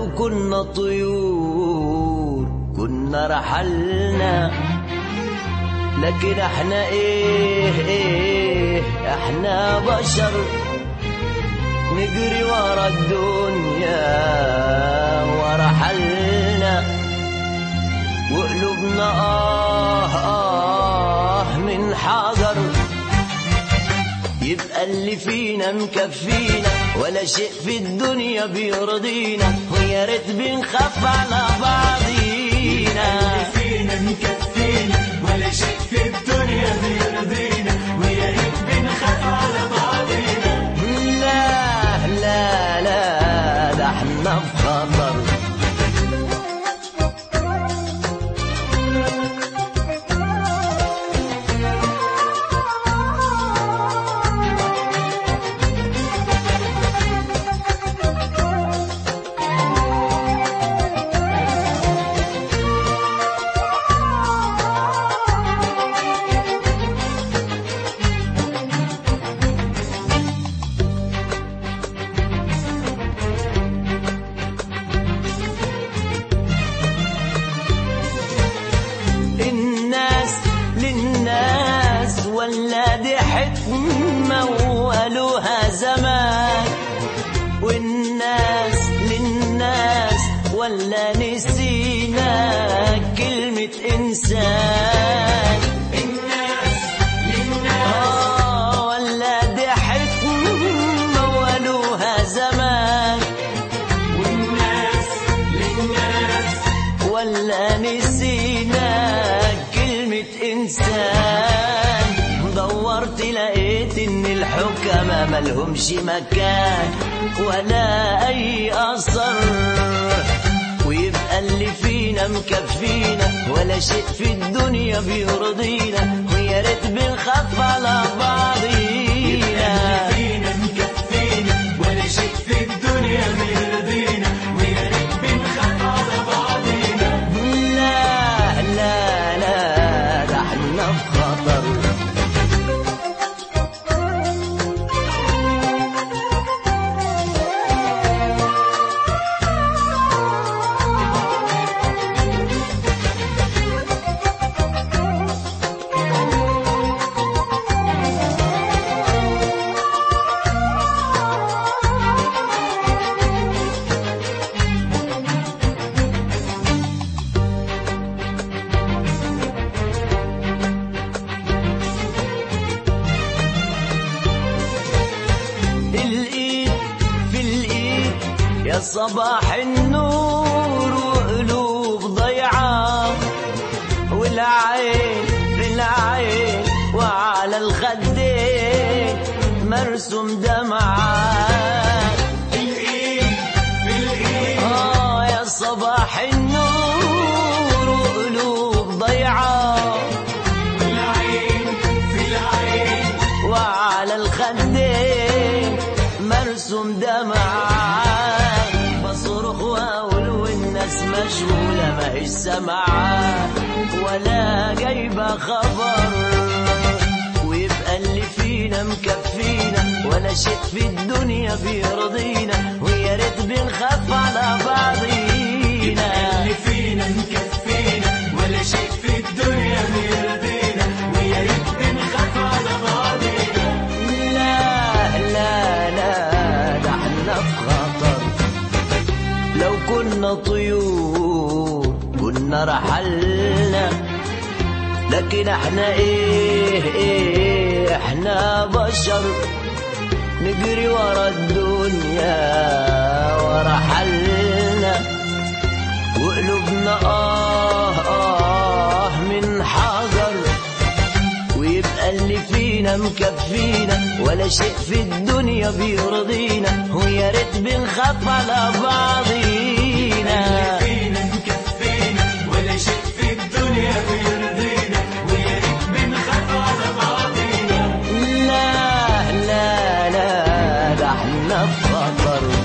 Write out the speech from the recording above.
لو كنا طيور كنا رحلنا لكن احنا ايه ايه احنا بشر نجري ورا الدنيا ورحلنا وقلوبنا آه آه من حجر يبقى اللي فينا مكفينا ولا شيء في الدنيا بيرضينا ويا ريت بنخاف على بعضينا فينا مكفينا ولا شيء في الدنيا بيرضينا ويا ريت بنخاف على بعضينا لا لا لا ده احنا في خطر الناس للناس ولا دي حكمة وقالوها زمان والناس للناس ولا نسينا كلمة إنسان الناس للناس آه ولا دي حكمة وقالوها زمان والناس للناس ولا نسينا كلمة إنسان دورت لقيت إن الحكماء ملهمش مكان ولا أي أثر ويبقى اللي فينا مكفينا ولا شيء في الدنيا بيرضينا ويا ريت بنخاف على بعضينا فينا مكفينا ولا شيء في الدنيا بيرضينا ويا ريت بنخاف على بعضينا لا لا لا ده احنا في خطر الايد في الايد يا صباح النور وقلوب ضيعة والعين في العين وعلى الخدين مرسوم دمعات الايد في الايد آه يا صباح النور وقلوب ضيعة العين في العين وعلى الخدين مرسوم دمعات بصرخ واقول والناس مشغولة ما هيش سامعة ولا جايبة خبر ويبقى اللي فينا مكفينا ولا شيء في الدنيا بيرضينا ويا ريت بنخاف على بعضينا اللي فينا مكفينا ولا شيء في الدنيا بيرضينا ويا ريت بنخاف على بعضينا لا لا لا ده احنا في خطر لو كنا طيور كنا رحلنا لكن احنا ايه ايه احنا بشر نجري ورا الدنيا ورحلنا وقلوبنا آه آه من حجر ويبقى اللي فينا مكفينا ولا شيء في الدنيا بيرضينا ويا ريت بنخاف على بعضينا فينا مكفينا ولا شيء في الدنيا بيرضينا ويا ريت بنخاف على بعضينا لا لا لا ده احنا في خطر